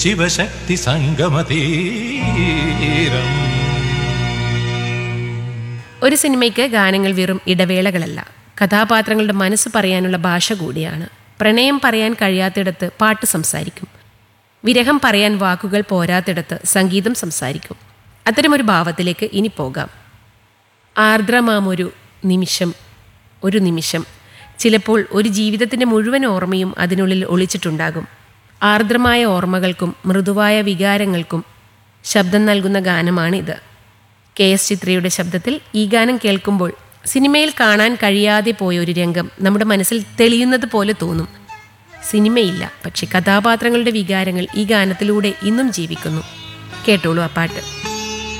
ശിവശക്തി സംഗമതീരം ഒരു സിനിമയ്ക്ക് ഗാനങ്ങൾ വെറും ഇടവേളകളല്ല കഥാപാത്രങ്ങളുടെ മനസ്സ് പറയാനുള്ള ഭാഷ കൂടിയാണ് പ്രണയം പറയാൻ കഴിയാത്തിടത്ത് പാട്ട് സംസാരിക്കും വിരഹം പറയാൻ വാക്കുകൾ പോരാത്തിടത്ത് സംഗീതം സംസാരിക്കും അത്തരമൊരു ഭാവത്തിലേക്ക് ഇനി പോകാം ആർദ്രമാമൊരു നിമിഷം ഒരു നിമിഷം ചിലപ്പോൾ ഒരു ജീവിതത്തിൻ്റെ മുഴുവൻ ഓർമ്മയും അതിനുള്ളിൽ ഒളിച്ചിട്ടുണ്ടാകും ആർദ്രമായ ഓർമ്മകൾക്കും മൃദുവായ വികാരങ്ങൾക്കും ശബ്ദം നൽകുന്ന ഗാനമാണിത് കെ എസ് ചിത്രയുടെ ശബ്ദത്തിൽ ഈ ഗാനം കേൾക്കുമ്പോൾ സിനിമയിൽ കാണാൻ കഴിയാതെ പോയ ഒരു രംഗം നമ്മുടെ മനസ്സിൽ തെളിയുന്നത് പോലെ തോന്നും സിനിമയില്ല പക്ഷെ കഥാപാത്രങ്ങളുടെ വികാരങ്ങൾ ഈ ഗാനത്തിലൂടെ ഇന്നും ജീവിക്കുന്നു കേട്ടോളൂ ആ പാട്ട്